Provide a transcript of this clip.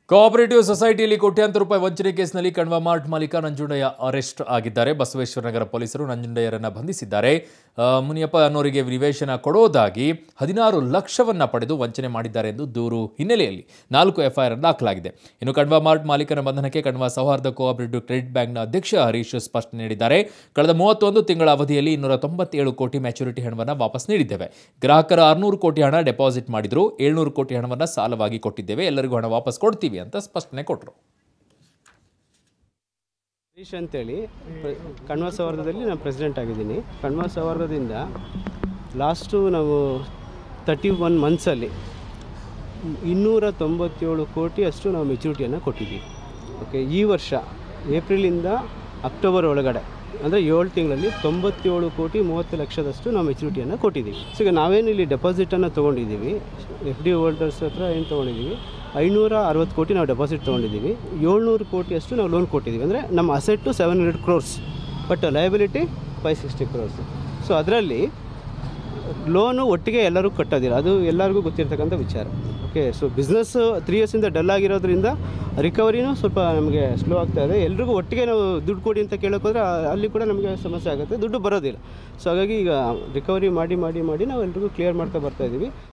cooperative ಸೊಸೈಟಿಯಲ್ಲಿ ಕೋಟ್ಯಾಂತರ ರೂಪಾಯಿ ವಂಚನೆ ಕೇಸ್ನಲ್ಲಿ ಕಣ್ವ ಮಾರ್ಟ್ ಮಾಲೀಕ ನಂಜುಂಡಯ್ಯ ಅರೆಸ್ಟ್ ಆಗಿದ್ದಾರೆ ಬಸವೇಶ್ವರ ನಗರ ಪೊಲೀಸರು ನಂಜುಂಡಯ್ಯರನ್ನ ಬಂಧಿಸಿದ್ದಾರೆ ಆ, ಮುನಿಯಪ್ಪ ಅನ್ನೋರಿಗೆ ನಿವೇಶನ ಕೊಡೋದಾಗಿ ಹದಿನಾರು ಲಕ್ಷವನ್ನ ಪಡೆದು ವಂಚನೆ ಮಾಡಿದ್ದಾರೆ ಎಂದು ದೂರು ಹಿನ್ನೆಲೆಯಲ್ಲಿ ನಾಲ್ಕು ಎಫ್ಐಆರ್ ದಾಖಲಾಗಿದೆ ಇನ್ನು ಕಣ್ವ ಮಾರ್ಟ್ ಮಾಲೀಕನ ಬಂಧನಕ್ಕೆ ಕಣ್ವ ಸೌಹಾರ್ದ ಕೋಆಪರೇಟಿವ್ ಕ್ರೆಡಿಟ್ ಬ್ಯಾಂಕ್ನ ಅಧ್ಯಕ್ಷ ಹರೀಶ್ ಸ್ಪಷ್ಟನೆ ನೀಡಿದ್ದಾರೆ ಕಳೆದ ಮೂವತ್ತೊಂದು ತಿಂಗಳ ಅವಧಿಯಲ್ಲಿ ಇನ್ನೂರ ತೊಂಬತ್ತೇಳು ಕೋಟಿ ಮ್ಯಾಚುರಿಟಿ ಹಣವನ್ನು ವಾಪಸ್ ನೀಡಿದ್ದೇವೆ ಗ್ರಾಹಕರ ಆರುನೂರು ಕೋಟಿ ಹಣ ಡೆಪಾಸಿಟ್ ಮಾಡಿದ್ರು ಏಳ್ನೂರು ಕೋಟಿ ಹಣವನ್ನು ಸಾಲವಾಗಿ ಕೊಟ್ಟಿದ್ದೇವೆ ಎಲ್ಲರಿಗೂ ಹಣ ವಾಪಸ್ ಕೊಡ್ತೀವಿ ಅಂತ ಸ್ಪಷ್ಟನೆ ಕೊಟ್ಟರು ಹರೀಶ್ ಅಂತೇಳಿ ಪ್ರ- ಕಣ್ವ ಸೌಹಾರ್ದದಲ್ಲಿ ನಾನು ಪ್ರೆಸಿಡೆಂಟ್ ಆಗಿದ್ದೀನಿ ಕಣ್ವ ಸೌಹಾರ್ದದಿಂದ ಲಾಸ್ಟು ನಾವು ತರ್ಟಿ ಒನ್ ಮಂತ್ಸಲ್ಲಿ ಇನ್ನೂರ ತೊಂಬತ್ತೇಳು ಕೋಟಿ ಅಷ್ಟು ನಾವು ಮೆಚುರಿಟಿಯನ್ನು ಕೊಟ್ಟಿದ್ದೀವಿ ಓಕೆ ಈ ವರ್ಷ ಏಪ್ರಿಲಿಂದ ಅಕ್ಟೋಬರ್ ಒಳಗಡೆ ಅಂದರೆ ಏಳು ತಿಂಗಳಲ್ಲಿ ತೊಂಬತ್ತೇಳು ಕೋಟಿ ಮೂವತ್ತು ಲಕ್ಷದಷ್ಟು ನಾವು ಮೆಚುರಿಟಿಯನ್ನು ಕೊಟ್ಟಿದ್ದೀವಿ ಸೊ ಈಗ ನಾವೇನು ಇಲ್ಲಿ ಡೆಪಾಸಿಟನ್ನು ತೊಗೊಂಡಿದ್ದೀವಿ ಎಫ್ ಡಿ ಹೋಲ್ಡರ್ಸ್ ಹತ್ರ ಏನು ತೊಗೊಂಡಿದ್ದೀವಿ ಐನೂರ ಅರವತ್ತು ಕೋಟಿ ನಾವು ಡೆಪಾಸಿಟ್ ತೊಗೊಂಡಿದ್ದೀವಿ ಏಳ್ನೂರು ಕೋಟಿಯಷ್ಟು ನಾವು ಲೋನ್ ಕೊಟ್ಟಿದ್ದೀವಿ ಅಂದರೆ ನಮ್ಮ asset seven hundred crores but liability five sixty crores so ಅದರಲ್ಲಿ ಲೋನು ಒಟ್ಟಿಗೆ ಎಲ್ಲರೂ ಕಟ್ಟೋದಿಲ್ಲ ಅದು ಎಲ್ಲರಿಗೂ ಗೊತ್ತಿರ್ತಕ್ಕಂಥ ವಿಚಾರ ಓಕೆ ಸೊ ಬಿಸ್ನೆಸ್ ತ್ರೀ ಇಯರ್ಸಿಂದ ಡಲ್ ಆಗಿರೋದ್ರಿಂದ ರಿಕವರಿನೂ ಸ್ವಲ್ಪ ನಮಗೆ ಸ್ಲೋ ಆಗ್ತಾ ಇದೆ ಎಲ್ರಿಗೂ ಒಟ್ಟಿಗೆ ನಾವು ದುಡ್ಡು ಕೊಡಿ ಅಂತ ಕೇಳೋಕ್ಕೋದ್ರೆ ಅಲ್ಲಿ ಕೂಡ ನಮಗೆ ಸಮಸ್ಯೆ ಆಗುತ್ತೆ ದುಡ್ಡು ಬರೋದಿಲ್ಲ ಸೊ ಹಾಗಾಗಿ ಈಗ ರಿಕವರಿ ಮಾಡಿ ಮಾಡಿ ಮಾಡಿ ನಾವು ಎಲ್ರಿಗೂ ಕ್ಲಿಯರ್ ಮಾಡ್ತಾ ಬರ್ತಾ ಇದ್ದೀವಿ